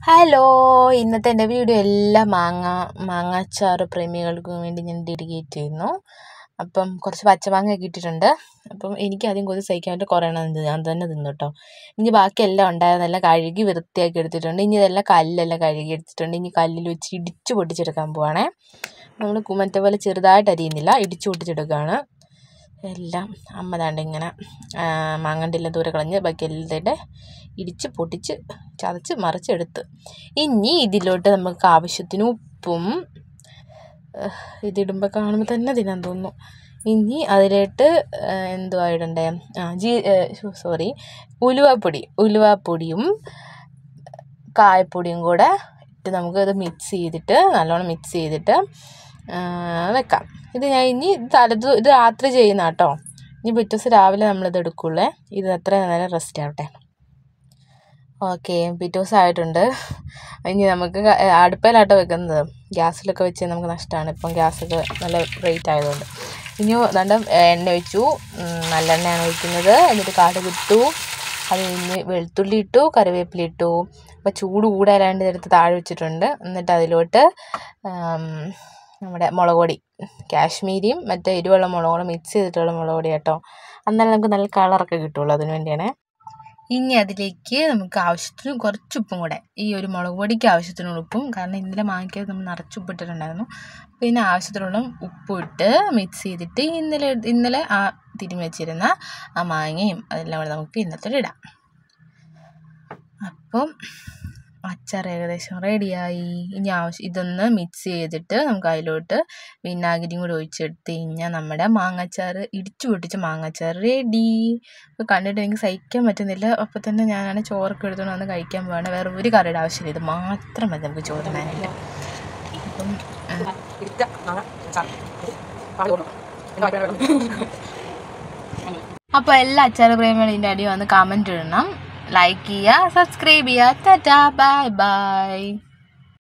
hello ഇന്നത്തെ എൻ്റെ video എല്ലാം മാങ്ങ മാങ്ങാച്ചാറ് പ്രേമികൾക്കും വേണ്ടി ഞാൻ ഡെഡിക്കേറ്റ് ചെയ്യുന്നു അപ്പം കുറച്ച് പച്ചമാങ്ങയൊക്കെ ഇട്ടിട്ടുണ്ട് അപ്പം എനിക്ക് ആദ്യം കൊതി സഹിക്കാൻ പറ്റും കുറേ എണ്ണം തിന്നു ഞാൻ തന്നെ തിന്നു കേട്ടോ ഇനി ബാക്കിയെല്ലാം ഉണ്ടായതെല്ലാം കഴുകി വൃത്തിയാക്കി എടുത്തിട്ടുണ്ട് ഇനി ഇതെല്ലാം കല്ലെല്ലാം കഴുകി എടുത്തിട്ടുണ്ട് ഇനി കല്ലിൽ വെച്ച് ഇടിച്ച് പൊട്ടിച്ചെടുക്കാൻ പോവാണേ നമ്മൾ മറ്റേ പോലെ ചെറുതായിട്ട് അരിയുന്നില്ല ഇടിച്ച് പൊട്ടിച്ചെടുക്കുകയാണ് എല്ലാം അമ്മ ദാണ്ട് ഇങ്ങനെ മാങ്ങൻ്റെ എല്ലാം ദൂരെ കളഞ്ഞ് ബാക്കി എല്ലാം ഇടിച്ച് പൊട്ടിച്ച് ചതച്ച് മറിച്ചെടുത്ത് ഇനി ഇതിലോട്ട് നമുക്ക് ആവശ്യത്തിന് ഉപ്പും ഇതിടുമ്പോൾ കാണുമ്പോൾ തന്നെ തിന്നാൻ തോന്നുന്നു ഇനി അതിലോട്ട് എന്തുവാ ഇടണ്ടേ ആ ജീ സോറി ഉലുവാപ്പൊടി ഉലുവാപ്പൊടിയും കായപ്പൊടിയും കൂടെ ഇട്ട് നമുക്ക് ഇത് മിക്സ് ചെയ്തിട്ട് നല്ലോണം മിക്സ് ചെയ്തിട്ട് വെക്കാം ഇത് ഞാൻ ഇനി തലേദിവസം ഇത് രാത്രി ചെയ്യുന്ന കേട്ടോ ഇനി പിറ്റേ ദിവസം രാവിലെ നമ്മളിത് എടുക്കുള്ളേ ഇത് അത്ര നേരം റെസ്റ്റ് ആവട്ടെ ഓക്കെ പിറ്റേ ദിവസം ആയിട്ടുണ്ട് ഇനി നമുക്ക് അടുപ്പയിലാട്ടോ വെക്കുന്നത് ഗ്യാസിലൊക്കെ വെച്ച് നമുക്ക് നഷ്ടമാണ് ഇപ്പം ഗ്യാസൊക്കെ നല്ല റേറ്റ് ആയതുകൊണ്ട് ഇനി നല്ല എണ്ണ ഒഴിച്ചു നല്ലെണ്ണയാണ് ഒഴിക്കുന്നത് എന്നിട്ട് കടുക് ഇട്ടു അത് കഴിഞ്ഞ് വെളുത്തുള്ളി ഇട്ടു കറിവേപ്പില ഇട്ടു അപ്പോൾ ചൂട് കൂടാനായിട്ട് ഇതെടുത്ത് താഴെ വെച്ചിട്ടുണ്ട് എന്നിട്ട് അതിലോട്ട് നമ്മുടെ മുളക് പൊടി കാശ്മീരിയും മറ്റേ എരിവുള്ള മുളക് കൂടെ മിക്സ് ചെയ്തിട്ടുള്ള മുളക് പൊടി കേട്ടോ എന്നാലും നമുക്ക് നല്ല കളറൊക്കെ കിട്ടുള്ളൂ അതിന് വേണ്ടിയാണ് ഇനി അതിലേക്ക് നമുക്ക് ആവശ്യത്തിന് കുറച്ച് ഉപ്പും കൂടെ ഈ ഒരു മുളക് പൊടിക്ക് ആവശ്യത്തിനുള്ള ഉപ്പും കാരണം ഇന്നലെ മാങ്ങിക്കകത്ത് നമ്മൾ നിറച്ച് ഉപ്പിട്ടിട്ടുണ്ടായിരുന്നു പിന്നെ ആവശ്യത്തിനുള്ള ഉപ്പും ഇട്ട് മിക്സ് ചെയ്തിട്ട് ഇന്നലെ ഇന്നലെ ആ തിരുമ്മി വെച്ചിരുന്ന ആ മാങ്ങയും അതെല്ലാം കൂടെ നമുക്ക് ഇന്നത്തെ ഇടാം അപ്പം അച്ചാർ ഏകദേശം റെഡിയായി ഇനി ആവശ്യം ഇതൊന്ന് മിക്സ് ചെയ്തിട്ട് നമുക്ക് അതിലോട്ട് വിനാഗിരിയും കൂടി ഒഴിച്ചെടുത്ത് കഴിഞ്ഞാൽ നമ്മുടെ മാങ്ങാച്ചാറ് ഇടിച്ചു പൊട്ടിച്ച മാങ്ങാച്ചാർ റെഡി അപ്പോൾ കണ്ടിട്ട് എനിക്ക് സഹിക്കാൻ പറ്റുന്നില്ല അപ്പോൾ തന്നെ ഞാനാണ് ചോറൊക്കെ എടുത്തുകൊണ്ട് വന്ന് കഴിക്കാൻ പോവാണ് വേറെ ഒരു കറിയുടെ ആവശ്യമില്ല ഇത് മാത്രം മതി നമുക്ക് ചോറിനാനില്ല അപ്പം അപ്പോൾ എല്ലാ അച്ചാർ പ്രേമികളും ഇതിൻ്റെ അടി വന്ന് കമൻറ്റ് ഇടണം ലൈക്ക് ചെയ്യുക സബ്സ്ക്രൈബ് ചെയ്യുക ടാറ്റാ ബൈ ബൈ